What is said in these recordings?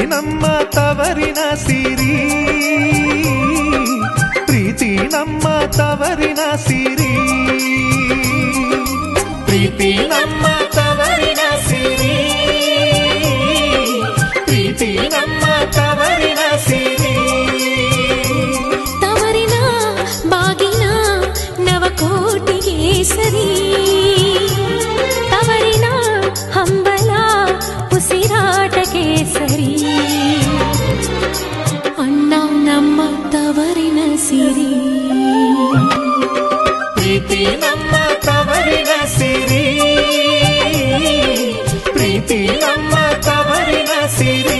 ನಮ್ಮ ತವರಿನ ಸಿರಿ ಪ್ರೀತಿ ನಮ್ಮ ತವರಿನ ಸಿರಿ ಪ್ರೀತಿ ನಮ್ಮ ತವರಿನ ಸಿರಿ ಪ್ರೀತಿ ನಮ್ಮ ತವರಿನ ಸಿರಿ ತವರಿನ ಬಾಗಿನ ನವಕೋಟಿಗೆ ಸರಿ ತವರಿನ ಹಂಬಲ ಉಸಿರಾಟಕ್ಕೆ ಸರಿ ಅಣ್ಣ ನಮ್ಮ ತವರಿನ ಸಿರಿ ಪ್ರೀತಿ ನಮ್ಮ ತವರಿನ ಸಿರಿ ಪ್ರೀತಿ ನಮ್ಮ ತವರಿನ ಸಿರಿ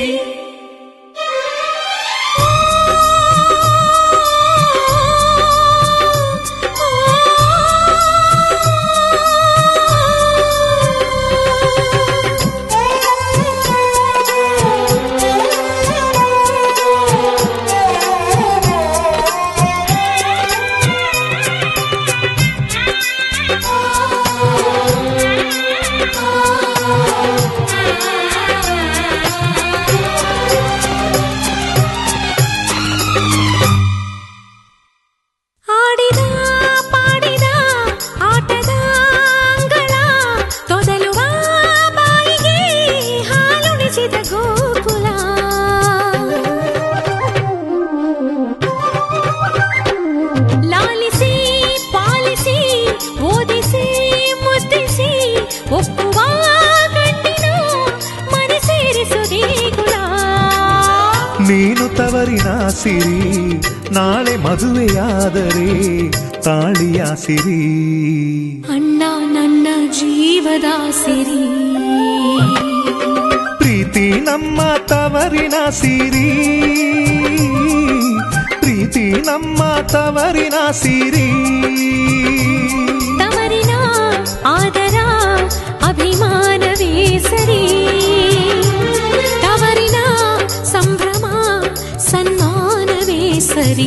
ಆಡಿದ ಪಾಡಿದ ಆಟದ ಅಂಗಳ ತೊದಲುವ ಬಾಯಿಗೆ ಹಾಲುಣಿಸಿದ ಗೋಕುಲ ಲಾಲಿಸಿ ಪಾಲಿಸಿ ಓದಿಸಿ ಮುದ್ದಿಸಿ ಒಪ್ಪುವ ಗಂಡಿನ ಮನೆ ಸೇರಿಸು ದೇಗುಲ ನೀನು ತವರಿನ ಸಿರಿ ನಾಳೆ ಮದುವೆಯಾದರೆ ತಾಳಿಯ ಸಿರಿ ಅಣ್ಣ ನನ್ನ ಜೀವದ ಸಿರಿ ಪ್ರೀತಿ ನಮ್ಮ ತವರಿನ ಸಿರಿ ಪ್ರೀತಿ ನಮ್ಮ ತವರಿನ ಸಿರಿ ತವರಿನ ಆದರ ಅಭಿಮಾನವೇ ಸರಿ ತವರಿನ ಸಂಭ್ರಮ ಸನ್ಮಾನವೇ ಸರಿ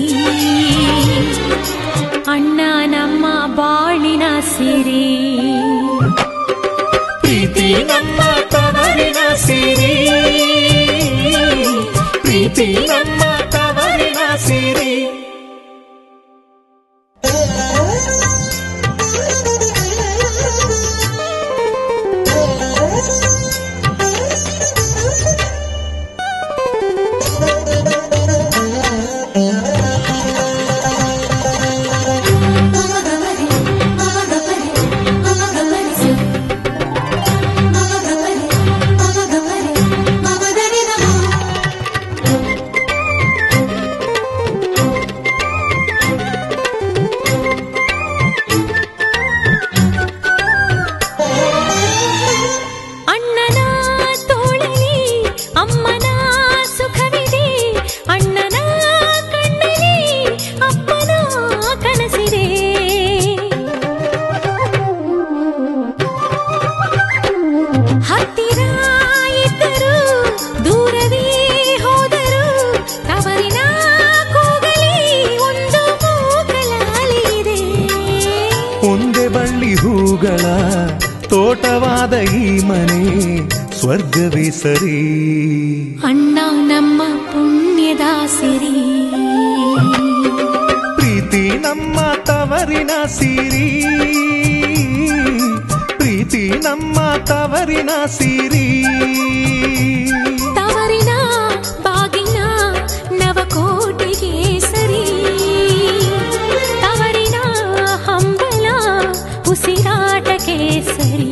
ಅಣ್ಣ ನಮ್ಮ ಬಾಳಿನ ಸಿರಿ ಪ್ರೀತಿ ನಮ್ಮ ತವರಿನ ಸಿರಿ ಪ್ರೀತಿ ನಮ್ಮ ತವರಿನ ಸಿರಿ ಅಣ್ಣನ ತೋಳಲಿ ಅಮ್ಮನ ಸುಖವಿದೆ ಅಣ್ಣನ ಕಣ್ಣಲ್ಲಿ ಅಪ್ಪನ ಕನಸಿದೆ ಹತ್ತಿರ ಇದ್ದರು ದೂರವೇ ಹೋದರು ತವರಿನ ಕೂಗಲಿ ಒಂದು ಮೂಕಲಾಲಿದೆ ಒಂದೇ ಬಳ್ಳಿ ಹೂಗಳ ತೋಟವಾದ ಈ ಮನೆ ಸ್ವರ್ಗವೇ ಸರಿ ಅಣ್ಣ ನಮ್ಮ ಪುಣ್ಯದ ಸಿರಿ ಪ್ರೀತಿ ನಮ್ಮ ತವರಿನ ಸಿರಿ ಪ್ರೀತಿ ನಮ್ಮ ತವರಿನ ಸಿರಿ ತವರಿನ ಬಾಗಿನ ನವಕೋಟೆಗೆ ಸರಿ ತವರಿನ ಹಂಬಲ ಉಸಿರಾಟಕ್ಕೆ ಸರಿ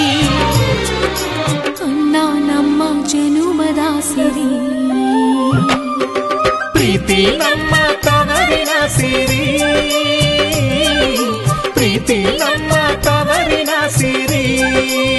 ಅಣ್ಣ ನಮ್ಮ ಜನುಮದ ಸಿರಿ ಪ್ರೀತಿ ನಮ್ಮ ತವರಿನ ಸಿರಿ ಪ್ರೀತಿ ನಮ್ಮ ತವರಿನ ಸಿರಿ